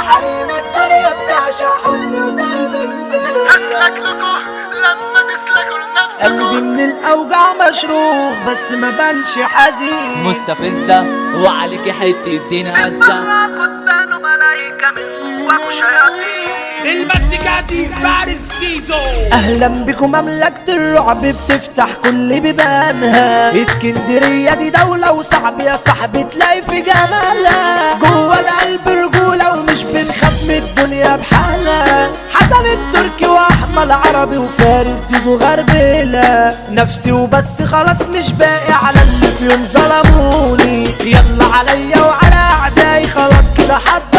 حريم الدنيا بتعشق حضن ودايما فين هسلك لكم لما تسلكوا قلبي لنفسكم من الاوجاع مشروخ بس ما بانش حزين مستفزة وعليكي حتة دين هزة كنتانوا ملايكة من جواكوا شياطين المزيكاتي فارس زيزو اهلا بكم مملكة الرعب بتفتح كل بيبانها اسكندرية دي دولة وصعب يا صاحبي تلاقي في جمالها جوه القلب رجولة ومش بنخاف من الدنيا بحالها حسن التركي واحمد عربي وفارس زيزو غربلة نفسي وبس خلاص مش باقي على اللي في يوم ظلموني يلا عليا وعلى اعدائي خلاص كده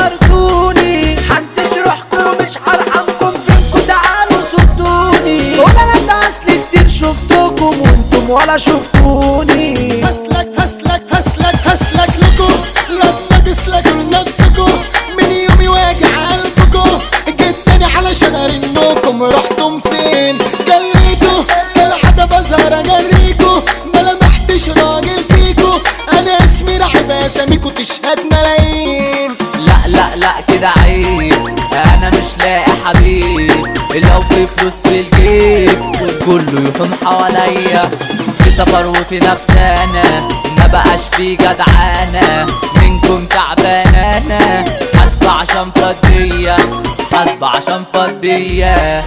حضرتوني حنتش روحكم مش هرحمكم فيكم تعالوا صدوني ولا انا اصل كتير شفتكم وانتم ولا شفتوني هسلك هسلك هسلك هسلك لكم لما تسلكوا لنفسكم من يومي واجع قلبكم جيت تاني علشان ارنكم رحتم فين جريتوا كالعادة بظهر اجريكوا ما لمحتش راجل فيكوا انا اسمي رعب اساميكوا تشهد ملايين لا لا لا كده عيب انا مش لاقي حبيب لو في فلوس في الجيب كله يحوم حواليا في سفر وفي نفسانا ما بقاش في جدعانة منكم تعبانة انا حاسبة عشان فضية حاسبة عشان فضية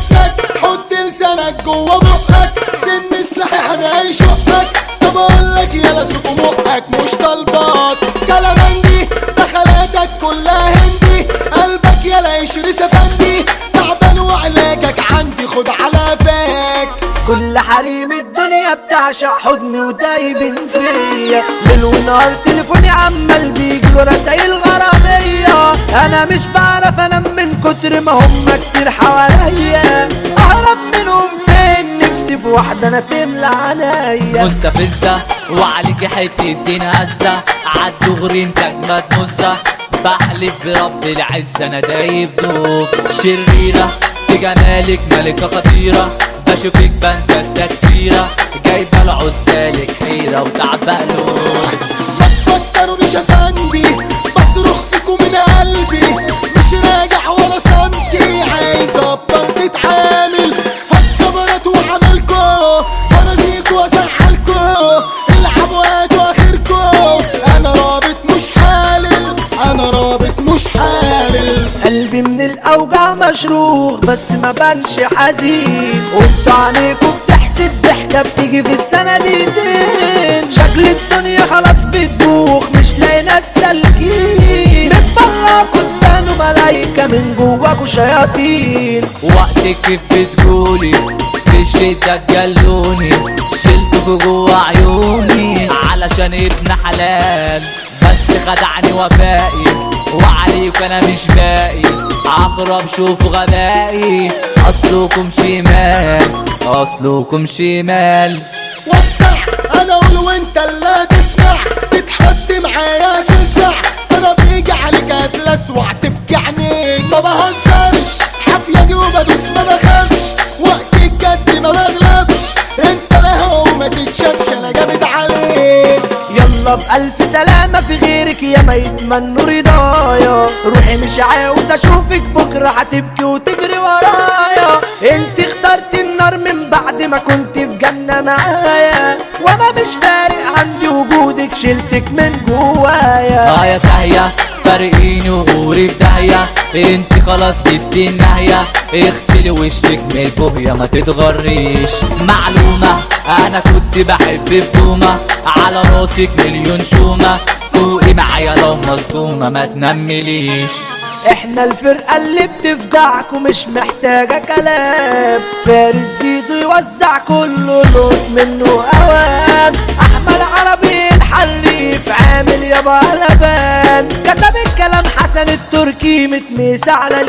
فكك حط لسانك جوه بقك سن سلاحي حناي شقك طب اقول لك يلا سوق مقك مش طالبات كلامندي دخلاتك كلها هندي قلبك يلا يشري سفندي تعبان وعلاجك عندي خد على فاك كل حريم الدنيا بتعشق حضن ودايبين فيا ليل ونهار تليفوني عمال بيجيله رسايل غرامية انا مش بعرف انام من كتر ما هم كتير حواليا اهرب منهم فين نفسي في واحدة انا تملى عليا مستفزة وعليكي حتة دين هزة عالدغري انت اجمد مزة بحلف برب العزة انا دايب دوب شريرة في جمالك ملكة خطيرة بشوفك بنسى التكشيرة جايبة العزالك حيرة وتعبقلوك ما تفكرونيش افندي بصرخ فيكم من قلبي مش راجع ولا سنتي عايز ابطل تتعامل هالكاميرات وعملكو وارازيكو وازعلكو العبوا هاتوا اخركو انا رابط مش حالل انا رابط مش حالل قلبي من الاوجاع مشروخ بس ما بانش حزين وانتوا عليكم بتحسد ضحكة بتيجي في السنة دقيقتين شكل الدنيا خلاص بتبوخ مش لاقي ناس سالكين بتطلعكوا تبانوا ملايكة من جواكوا شياطين وقتك كيف بتقولي في الشتا تجلوني شلتكوا جوا عيوني علشان ابن حلال بس خدعني وفائي وعليك انا مش باقي عقرب شوفوا غبائي اصلكم شمال اصلكم شمال وسع انا اقول وانت اللي تسمع تتحدي معايا تلسع انا بيجي عليك اتلسوع تبكي عينيك ما بهزرش عافية دي وبدوس ما بخافش وقت الجد ما بغلبش انت لا هو ما تتشافش انا جامد عليك يلا بألف سلامة في غيرك يا ما يتمنوا رضايا روحي مش عاوز اشوفك بكرة هتبكي وتجري ورايا انت اخترت النار من بعد ما كنت في جنة معايا وانا مش فارق عندي وجودك شلتك من جوايا اه يا ساهية فارقيني وغوري في داهية انت خلاص جبتي النهية اغسلي وشك من البوهية ما تتغريش معلومة انا كنت بحب بدومة على راسك مليون شومة فوقي معايا لو مصدومة ما تنمليش احنا الفرقة اللي بتفجعك ومش محتاجة كلام فارس زيزو يوزع كله لوت منه اوام احمد عربي الحريف عامل يابا قلبان كتب الكلام حسن التركي متميس على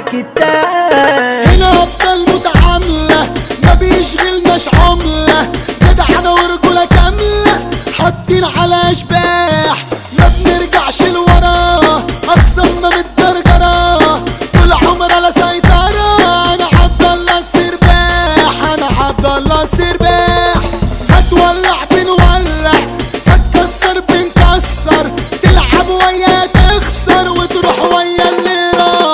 الكتاب هنا افضل متعاملة ما بيشغلناش عملة جدعنة ورجولة كاملة حاطين على اشباح ما بنرجعش لورا اخصامنا متجرجرة طول عمرنا سيطرة انا عبد الله السرباح انا عبد الله السرباح هتولع بنولع هتكسر بنكسر تلعب ويا تخسر وتروح ويا اللي راح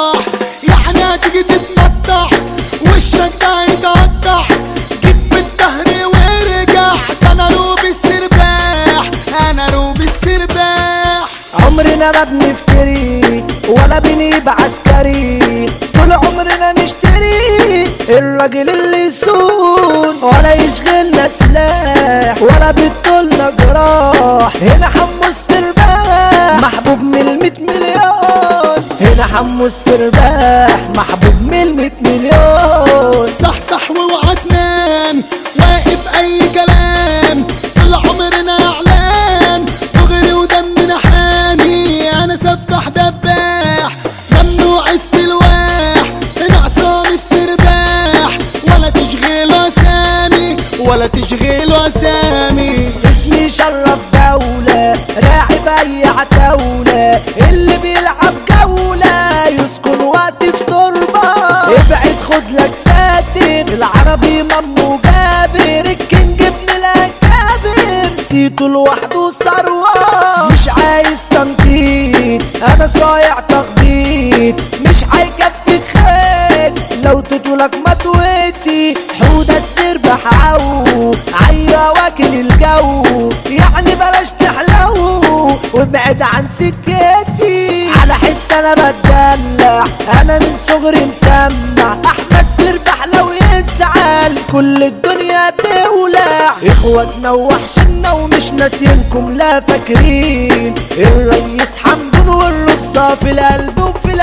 عمرنا ما بنفتري ولا بنيب عسكري طول عمرنا نشتري الراجل اللي يسون ولا يشغلنا سلاح ولا بتطولنا جراح هنا حمو السرباح محبوب من الميت مليون هنا حمو السرباح محبوب من الميت مليون صح صح واوعى تنام واقف اي كلام طول عمرنا اعلام دغري ودمنا حامي انا سفاح دباح ممنوع استلواح هنا عصام السرباح ولا تشغيله اسامي ولا تشغيله اسامي اسمي شرف دولة راعي بيع دولة اللي بيلعب جولة يسكن وقت في تربة ابعد خد لك ساتر العربي مامو جابر الكينج ابن الاكابر سيتو لوحده ثروة مش عايز تنطيط انا صايع تخبيط مش هيكفيك خيل لو تطولك ما تويتي حودة السربح عو عيا واكل الجو يعني بلاش تحلو وابعد عن سكتي على حس انا بتدلع انا من صغري مسمع احمد سربح لو يزعل كل الدنيا تولع اخواتنا وحشنا ومش ناسينكم لا فاكرين الريس حمدون والرصة في القلب وفي